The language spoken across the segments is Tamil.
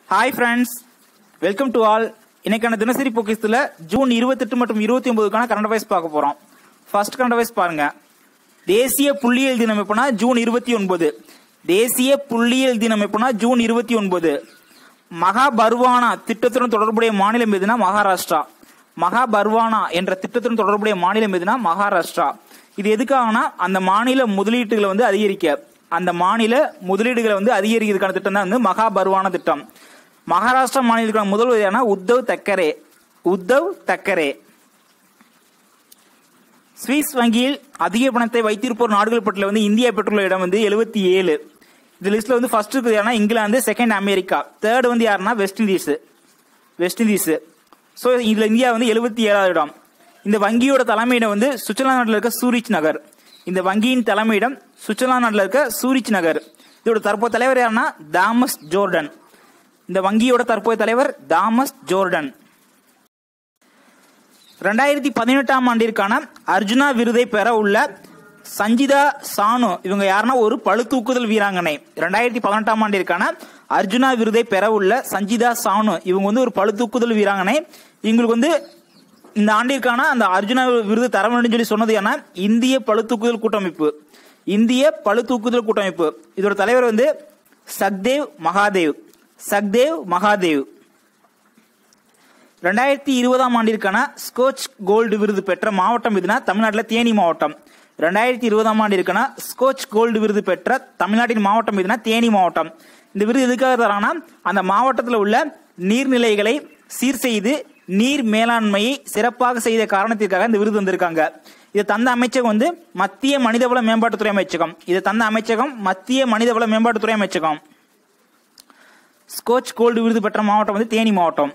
hi friends welcome to all இன்னைக்கான தினசரி பொக்கிஸ்ல ஜூன் இருபத்தெட்டு மற்றும் இருபத்தி ஒன்பதுக்கான கரண்ட் அஃபேர்ஸ் பார்க்க போறோம் ஃபர்ஸ்ட் கரண்ட் அஃபேர்ஸ் பாருங்க தேசிய புள்ளியியல் தினம் எப்பனா ஜூன் இருபத்தி ஒன்பது தேசிய புள்ளியியல் தினம் எப்பனா ஜூன் இருபத்தி ஒன்பது மகாபர்வானா திட்டத்துடன் தொடர்புடைய மாநிலம் எதுனா மகாராஷ்டிரா மகாபர்வானா என்ற திட்டத்துடன் தொடர்புடைய மாநிலம் எதுனா மகாராஷ்டிரா இது எதுக்காகனா அந்த மாநில முதலீட்டுகளை வந்து அதிகரிக்க அந்த மாநில முதலீடுகளை வந்து அதிகரிக்கிறதுக்கான திட்டம் தான் வந்து மகாபர்வானா திட்டம் மகாராஷ்டிரா மாநிலத்துக்கான முதல்வர் யாருன்னா உத்தவ் தக்கரே உத்தவ் தக்கரே சுவிஸ் வங்கியில் அதிக பணத்தை வைத்திருப்போர் நாடுகள் பட்டியல வந்து இந்தியா பெற்றுள்ள இடம் வந்து எழுபத்தி ஏழு இந்த லிஸ்ட்ல வந்து ஃபர்ஸ்ட் இருக்குது யாருன்னா இங்கிலாந்து செகண்ட் அமெரிக்கா தேர்ட் வந்து யாருன்னா West Indies West Indies so இதுல இந்தியா வந்து எழுபத்தி ஏழாவது இடம் இந்த வங்கியோட தலைமையிடம் வந்து சுவிட்சர்லாந்து நாட்டில் இருக்க சூரிச் நகர் இந்த வங்கியின் தலைமையிடம் சுவிட்சர்லாந்து நாட்டில் இருக்க சூரிச் நகர் இதோட தற்போது தலைவர் யாருன்னா தாமஸ் ஜோர்டன் இந்த வங்கியோட தற்போதைய தலைவர் தாமஸ் ஜோர்டன் ரெண்டாயிரத்தி பதினெட்டாம் ஆண்டிற்கான அர்ஜுனா விருதை பெற உள்ள சஞ்சிதா சானு இவங்க யாருன்னா ஒரு பளுதூக்குதல் வீராங்கனை ரெண்டாயிரத்தி பதினெட்டாம் ஆண்டிற்கான அர்ஜுனா விருதை பெற உள்ள சஞ்சிதா சானு இவங்க வந்து ஒரு பளுதூக்குதல் வீராங்கனை இவங்களுக்கு வந்து இந்த ஆண்டிற்கான அந்த அர்ஜுனா விருது தர வேண்டும் சொல்லி சொன்னது என்ன இந்திய பளுதூக்குதல் கூட்டமைப்பு இந்திய பளுதூக்குதல் கூட்டமைப்பு இதோட தலைவர் வந்து சக்தேவ் மகாதேவ் சக்தேவ் மகாதேவ் ரெண்டாயிரத்தி இருபதாம் ஆண்டிற்கான ஸ்கோச் கோல்டு விருது பெற்ற மாவட்டம் எதுனா தமிழ்நாட்டில் தேனி மாவட்டம் ரெண்டாயிரத்தி இருபதாம் ஆண்டிற்கான ஸ்கோச் கோல்டு விருது பெற்ற தமிழ்நாட்டின் மாவட்டம் எதுனா தேனி மாவட்டம் இந்த விருது எதுக்காக தராங்கன்னா அந்த மாவட்டத்தில் உள்ள நீர்நிலைகளை சீர் செய்து நீர் மேலாண்மையை சிறப்பாக செய்த காரணத்திற்காக இந்த விருது வந்திருக்காங்க இதை தந்த அமைச்சகம் வந்து மத்திய மனிதவள மேம்பாட்டுத்துறை அமைச்சகம் இதை தந்த அமைச்சகம் மத்திய மனிதவள மேம்பாட்டுத்துறை அமைச்சகம் ஸ்கோச் கோல்டு விருது பெற்ற மாவட்டம் வந்து தேனி மாவட்டம்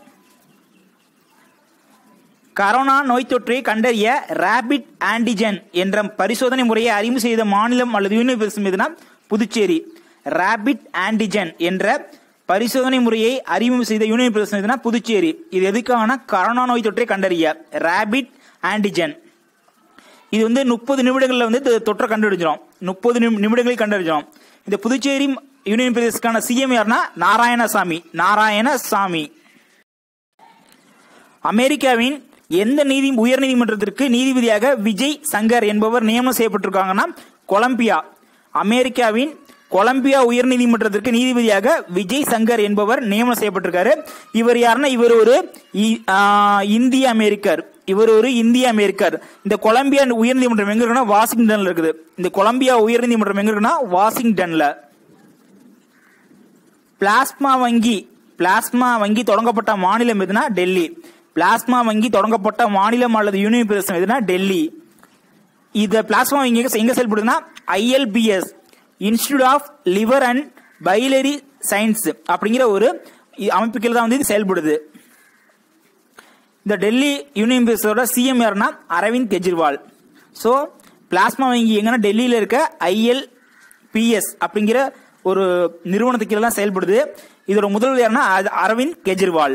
கரோனா நோய் தொற்றை கண்டறிய ரேபிட் ஆன்டிஜென் என்ற பரிசோதனை முறையை அறிமுகம் செய்த மாநிலம் அல்லது யூனியன் பிரதேசம் எதுனா புதுச்சேரி ரேபிட் ஆன்டிஜென் என்ற பரிசோதனை முறையை அறிமுகம் செய்த யூனியன் பிரதேசம் எதுனா புதுச்சேரி இது எதுக்கான கரோனா நோய் தொற்றை கண்டறிய ரேபிட் ஆன்டிஜென் இது வந்து முப்பது நிமிடங்களில் வந்து இது தொற்றை கண்டுபிடிச்சிடும் முப்பது நிமிடங்களில் கண்டுபிடிச்சிடும் இந்த புதுச்சேரி யூனியன் பிரதேசத்துக்கான சிஎம் யாருன்னா நாராயணசாமி நாராயணசாமி அமெரிக்காவின் எந்த நீதி உயர்நீதிமன்றத்திற்கு நீதிபதியாக விஜய் சங்கர் என்பவர் நியமனம் செய்யப்பட்டிருக்காங்கன்னா கொலம்பியா அமெரிக்காவின் கொலம்பியா உயர்நீதிமன்றத்திற்கு நீதிபதியாக விஜய் சங்கர் என்பவர் நியமனம் செய்யப்பட்டிருக்காரு இவர் யாருன்னா இவர் ஒரு இந்திய அமெரிக்கர் இவர் ஒரு இந்திய அமெரிக்கர் இந்த கொலம்பியா உயர்நீதிமன்றம் எங்க இருக்குன்னா வாஷிங்டன்ல இருக்குது இந்த கொலம்பியா உயர்நீதிமன்றம் எங்க இருக்குன்னா வாஷிங்டன்ல பிளாஸ்மா வங்கி பிளாஸ்மா வங்கி தொடங்கப்பட்ட மாநிலம் எதுனா டெல்லி பிளாஸ்மா வங்கி தொடங்கப்பட்ட மாநிலம் அல்லது யூனியன் பிரதேசம் எதுனா டெல்லி இந்த பிளாஸ்மா வங்கி எங்க செயல்படுதுன்னா ILBS institute of liver and biliary science அப்படிங்கிற ஒரு அமைப்பு கீழ் தான் வந்து இது செயல்படுது இந்த டெல்லி யூனியன் பிரதேசத்தோட சிஎம் யாருன்னா அரவிந்த் கெஜ்ரிவால் ஸோ பிளாஸ்மா வங்கி எங்கன்னா டெல்லியில் இருக்க ஐஎல்பிஎஸ் அப்படிங்கிற ஒரு நிறுவனத்துக்கு கீழே தான் செயல்படுது இதோட முதல்வர் யாருன்னா அரவிந்த் கெஜ்ரிவால்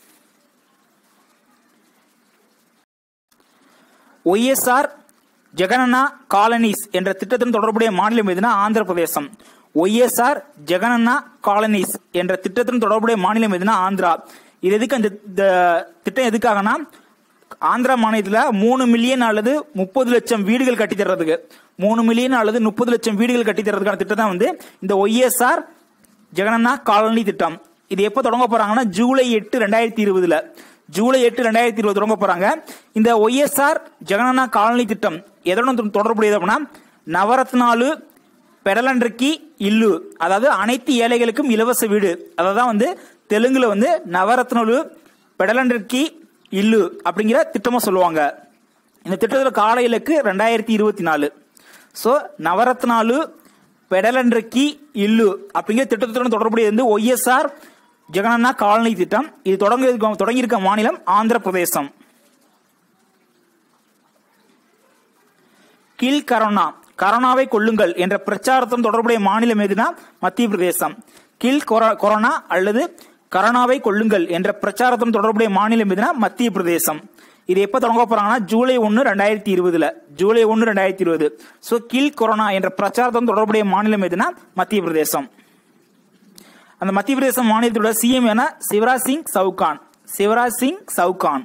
ஒய்எஸ்ஆர் ஜெகனனா காலனிஸ் என்ற திட்டத்துடன் தொடர்புடைய மாநிலம் எதுனா ஆந்திர பிரதேசம் ஒய்எஸ்ஆர் ஜெகனனா காலனிஸ் என்ற திட்டத்துடன் தொடர்புடைய மாநிலம் எதுனா ஆந்திரா இது எதுக்கு அந்த திட்டம் எதுக்காகனா ஆந்திரா மாநிலத்தில் மூணு மில்லியன் அல்லது முப்பது லட்சம் வீடுகள் கட்டி தர்றதுக்கு மூணு மில்லியன் அல்லது முப்பது லட்சம் வீடுகள் கட்டி தர்றதுக்கான திட்டம் தான் வந்து இந்த ஒய்எஸ்ஆர் ஜெகனனா காலனி திட்டம் இது எப்போ தொடங்க போறாங்கன்னா ஜூலை எட்டு ரெண்டாயிரத்தி இருபதுல ஜூலை எட்டு ரெண்டாயிரத்தி இருபது தொடங்க போறாங்க இந்த ஒய்எஸ்ஆர் ஜெகனனா காலனி திட்டம் எதனுடன் தொடர்புடையது அப்படின்னா நவரத்னாலு பெடலன்றிக்கி இல்லு அதாவது அனைத்து ஏழைகளுக்கும் இலவச வீடு அதான் வந்து தெலுங்குல வந்து நவரத்னலு பெடலன்றிக்கி இல்லு அப்படிங்கிற திட்டமா சொல்லுவாங்க இந்த திட்டத்தில் கால இலக்கு ரெண்டாயிரத்தி இருபத்தி நாலு ஸோ நவரத்னாலு பெடலன்றிக்கி இல்லு அப்படிங்கிற திட்டத்துடன் தொடர்புடைய வந்து ஒய்எஸ்ஆர் ஜெகனண்ணா காலனி திட்டம் இது தொடங்கி தொடங்கியிருக்க மாநிலம் ஆந்திர பிரதேசம் கீழ் கரோனா கரோனாவை கொள்ளுங்கள் என்ற பிரச்சாரத்துடன் தொடர்புடைய மாநிலம் எதுனா மத்திய பிரதேசம் கீழ் கொரோனா அல்லது கரோனாவை கொள்ளுங்கள் என்ற பிரச்சாரத்துடன் தொடர்புடைய மாநிலம் எதுனா மத்திய பிரதேசம் இது எப்ப தொடங்க போறாங்கன்னா ஜூலை ஒன்னு ரெண்டாயிரத்தி இருபதுல ஜூலை ஒன்னு ரெண்டாயிரத்தி இருபது ஸோ கீழ் கொரோனா என்ற பிரச்சாரத்துடன் தொடர்புடைய மாநிலம் எதுனா மத்திய பிரதேசம் அந்த மத்திய பிரதேச மாநிலத்தோட சிஎம் என சிவராஜ் சிங் சவுகான் சிவராஜ் சிங் சவுகான்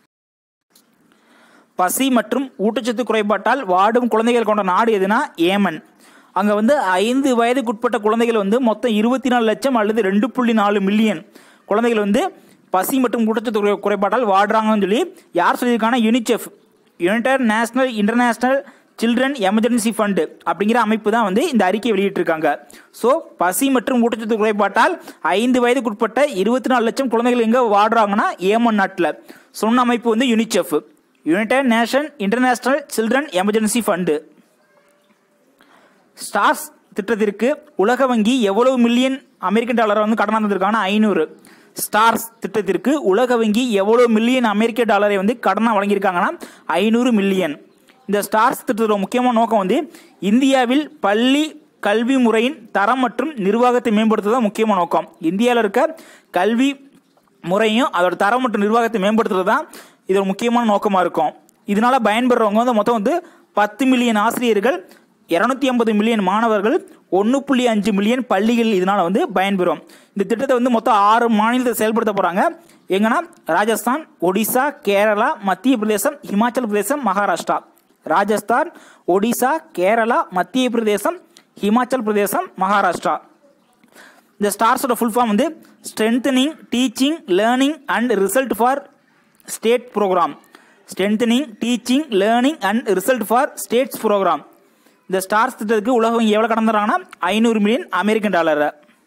பசி மற்றும் ஊட்டச்சத்து குறைபாட்டால் வாடும் குழந்தைகள் கொண்ட நாடு எதுனா ஏமன் அங்க வந்து ஐந்து வயதுக்குட்பட்ட குழந்தைகள் வந்து மொத்தம் இருபத்தி நாலு லட்சம் அல்லது ரெண்டு புள்ளி நாலு மில்லியன் குழந்தைகள் வந்து பசி மற்றும் ஊட்டச்சத்து குறை- குறைபாட்டால் வாடுறாங்கன்னு சொல்லி யார் சொல்லியிருக்காங்கன்னா UNICEF united national international children emergency fund அப்படிங்கிற அமைப்பு தான் வந்து இந்த அறிக்கை வெளியிட்டிருக்காங்க ஸோ பசி மற்றும் ஊட்டச்சத்து குறைபாட்டால் ஐந்து வயதுக்குட்பட்ட இருபத்தி நாலு லட்சம் குழந்தைகள் எங்கே வாடுறாங்கன்னா ஏமன் நாட்டில் சொன்ன அமைப்பு வந்து UNICEF united nation international children emergency fund STARS திட்டத்திற்கு உலக வங்கி எவ்வளவு மில்லியன் அமெரிக்கன் டாலர் வந்து கடன் தந்திருக்காங்கன்னா ஐநூறு ஸ்டார்ஸ் திட்டத்திற்கு உலக வங்கி எவ்வளவு மில்லியன் அமெரிக்க டாலரை வந்து கடனாக வழங்கியிருக்காங்கன்னா ஐநூறு மில்லியன் இந்த ஸ்டார்ஸ் திட்டத்தோட முக்கியமான நோக்கம் வந்து இந்தியாவில் பள்ளி கல்வி முறையின் தரம் மற்றும் நிர்வாகத்தை மேம்படுத்துவது முக்கியமான நோக்கம் இந்தியாவில் இருக்க கல்வி முறையும் அதோட தரம் மற்றும் நிர்வாகத்தை மேம்படுத்துறது தான் இதோட முக்கியமான நோக்கமாக இருக்கும் இதனால பயன்பெறவங்க வந்து மொத்தம் வந்து பத்து மில்லியன் ஆசிரியர்கள் இரநூத்தி ஐம்பது மில்லியன் மாணவர்கள் ஒன்று புள்ளி அஞ்சு மில்லியன் பள்ளிகள் இதனால வந்து பயன்பெறும் இந்த திட்டத்தை வந்து மொத்தம் ஆறு மாநிலத்தை செயல்படுத்த போறாங்க எங்கன்னா ராஜஸ்தான் ஒடிசா கேரளா மத்திய பிரதேசம் ஹிமாச்சல் பிரதேசம் மகாராஷ்டிரா ராஜஸ்தான் ஒடிசா கேரளா மத்திய பிரதேசம் ஹிமாச்சல் பிரதேசம் மகாராஷ்டிரா இந்த ஸ்டார்ஸோட ஃபுல் ஃபார்ம் வந்து strengthening teaching learning and result for state programme strengthening teaching learning and result for states programme இந்த ஸ்டார்ஸ் திட்டத்துக்கு உலக வங்கி எவ்வளோ கடன் தராங்கன்னா ஐநூறு மில்லியன் அமெரிக்கன் டாலர்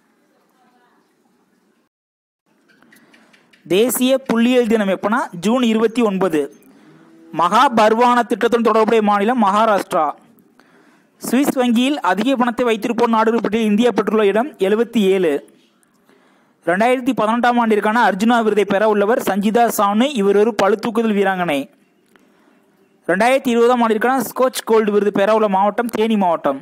தேசிய புள்ளியியல் தினம் எப்போனா ஜூன் இருபத்தி ஒன்பது மகாபர்வான திட்டத்துடன் தொடர்புடைய மாநிலம் மகாராஷ்டிரா சுவிஸ் வங்கியில் அதிக பணத்தை வைத்திருப்போர் நாடுகள் பட்டியலில் இந்தியா பெற்றுள்ள இடம் எழுபத்தி ஏழு ரெண்டாயிரத்தி பதினெட்டாம் ஆண்டிற்கான அர்ஜுனா விருதை பெற உள்ளவர் சஞ்சிதா சானு இவர் ஒரு பளுதூக்குதல் வீராங்கனை ரெண்டாயிரத்தி இருபதாம் ஆண்டிற்கான ஸ்கோச் கோல்டு விருது பெற உள்ள மாவட்டம் தேனி மாவட்டம்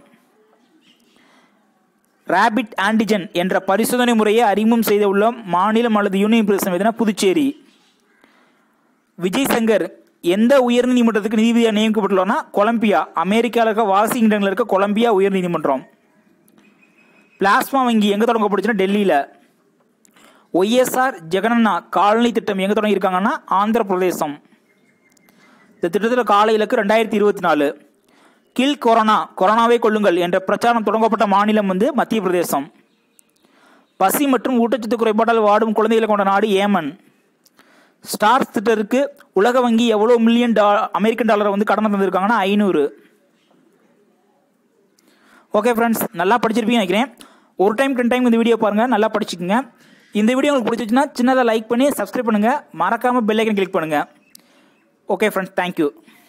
ரேபிட் ஆன்டிஜன் என்ற பரிசோதனை முறையை அறிமுகம் செய்த உள்ள மாநிலம் அல்லது யூனியன் பிரதேசம் எதுனா புதுச்சேரி விஜய் சங்கர் எந்த உயர்நீதிமன்றத்துக்கு நீதிபதியாக நியமிக்கப்பட்டுள்ளனா கொலம்பியா அமெரிக்காவில் இருக்க வாஷிங்டனில் இருக்க கொலம்பியா உயர்நீதிமன்றம் பிளாஸ்மா வங்கி எங்கே தொடங்கப்பட்டுச்சுன்னா டெல்லியில் ஒய்எஸ்ஆர் ஜெகனண்ணா காலனி திட்டம் எங்கே தொடங்கியிருக்காங்கன்னா ஆந்திர பிரதேசம் இந்த திட்டத்தில் கால இலக்கு ரெண்டாயிரத்தி இருபத்தி நாலு கில் கொரோனா கொரோனாவை கொள்ளுங்கள் என்ற பிரச்சாரம் தொடங்கப்பட்ட மாநிலம் வந்து மத்திய பிரதேசம் பசி மற்றும் ஊட்டச்சத்து குறைபாட்டால் வாடும் குழந்தைகளை கொண்ட நாடு ஏமன் ஸ்டார்ஸ் திட்டத்திற்கு உலக வங்கி எவ்வளோ மில்லியன் டா அமெரிக்கன் டாலரை வந்து கடன் தந்திருக்காங்கன்னா ஐநூறு ஓகே ஃப்ரெண்ட்ஸ் நல்லா படிச்சிருப்பீங்கன்னு நினைக்கிறேன் ஒரு டைம் டென் டைம் இந்த வீடியோ பாருங்கள் நல்லா படிச்சுக்கோங்க இந்த வீடியோ உங்களுக்கு பிடிச்சிச்சுன்னா சின்னதாக லைக் பண்ணி சப்ஸ்கிரைப் பண்ணுங்கள் மறக்காமல் பெல் ஐக்கன் கிளிக் பண்ணுங்கள் ஓகே ஃப்ரெண்ட்ஸ் தேங்க்யூ